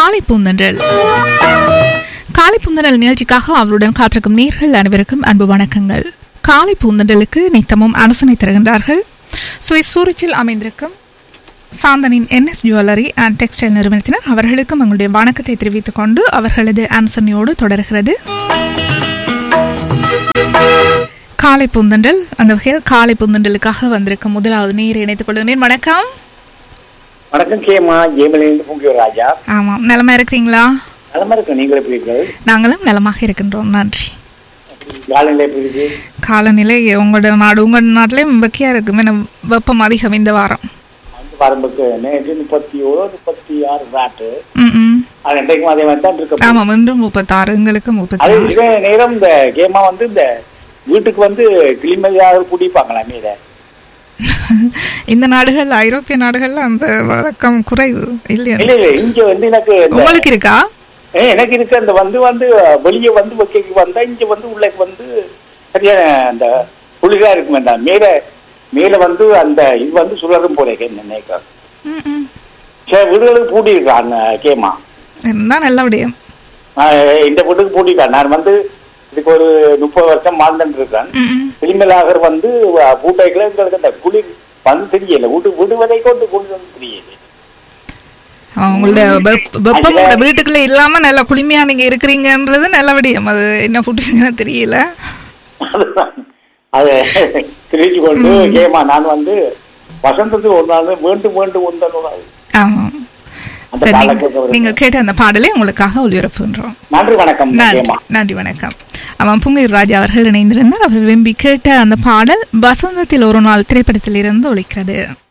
காலை பூந்தன்றல் காலை பூந்தன்றல் நிகழ்ச்சிக்காக அவருடன் காத்திருக்கும் நேர்கள் அனைவருக்கும் அன்பு வணக்கங்கள் காலை பூந்தன்றலுக்கு நித்தமும் அரசனை தருகின்றார்கள் சுவிஸ் சூரிச்சில் அமைந்திருக்கும் சாந்தனின் என்எஸ் ஜுவல்லரி அண்ட் டெக்ஸ்டைல் நிறுவனத்தினர் அவர்களுக்கும் எங்களுடைய வணக்கத்தை தெரிவித்துக் கொண்டு அவர்களது அனுசரணையோடு தொடர்கிறது காலை பூந்தண்டல் அந்த வகையில் காலை பூந்தண்டலுக்காக வந்திருக்கும் முதலாவது நீரை இணைத்துக் கொள்கிறேன் வணக்கம் வணக்கம் கேமா ஜெயமலிந்து பூங்கியூர் ராஜா ஆமாம் நலமா இருக்கிறீங்களா நலமா இருக்கு நீங்கள் எப்படி இருக்கீர்கள் நாங்களும் நலமாக இருக்கின்றோம் நன்றி காலநிலை எப்படி இருக்கு காலநிலை உங்களோட நாடு உங்களோட நாட்டிலேயும் வெக்கையா இருக்கும் ஏன்னா வெப்பம் அதிகம் இந்த வாரம் அந்த வரம்புக்கு நேற்று முப்பத்தி ஏழு முப்பத்தி ஆறு நாட்டு ம் ம் அது இன்றைக்கும் அதே மாதிரி தான் இருக்கு ஆமாம் இன்றும் முப்பத்தாறு எங்களுக்கு அது முப்பத்தாறு இதே நேரம் இந்த கேமா வந்து இந்த வீட்டுக்கு வந்து கிளிமையாக குடிப்பாங்களா மீத இந்த நாடுகள் ஐரோப்பிய நாடுகள்ல அந்த வழக்கம் குறைவு இல்லையா இல்ல இல்ல இங்க வந்து எனக்கு இந்த- உங்களுக்கு இருக்கா ஏ, எனக்கு இருக்கு அந்த வந்து வந்து வெளியே வந்து வைக்க வந்தா இங்க வந்து உள்ளக்கு வந்து சரியான அந்த குளிரா இருக்கும் அந்த மேல மேல வந்து அந்த இது வந்து சுழலும் போல என்ன நினைக்கிறேன் ம் ம் சில வீடுகளுக்கு பூட்டி இருக்கான் கேமா இருந்தா நல்ல விடயம் நான் இந்த வீட்டுக்கு பூட்டிட்டான் நான் வந்து இதுக்கு ஒரு முப்பது வருஷம் வாழ்ந்துட்டு இருக்கேன் ம் ம் திருமலாகர் வந்து பூட்டைக்குள்ள எங்களுக்கு அந்த குளிர் வந்து தெரியல வீட்டு விடுவதை கொண்டு குளிர் வந்து தெரியல உங்களோட வெப்ப- வெப்பம் உங்களோட வீட்டுக்குள்ள இல்லாம நல்ல குளுமையா நீங்க இருக்கிறீங்கன்றது நல்ல விடயம் அது என்ன போட்டுருக்கீங்கன்னு தெரியல அதுதான். அது தெரிஞ்சு கொண்டு கேமா நான் வந்து வசந்தத்துக்கு ஒரு நாள் மீண்டும் மீண்டும் உந்தனுடன் ஆமாம் அந்த சரி நீங்க- காலகட்டத்தில் நீங்க கேட்ட அந்த பாடலை உங்களுக்காக ஒளிபரப்புகின்றோம் நன்றி வணக்கம் நன்றி கேமா நன்றி வணக்கம் அவன் புங்கையூர் ராஜா அவர்கள் இணைந்திருந்தார் அவர் விரும்பி கேட்ட அந்த பாடல் வசந்தத்தில் ஒரு நாள் திரைப்படத்தில் இருந்து ஒழிக்கிறது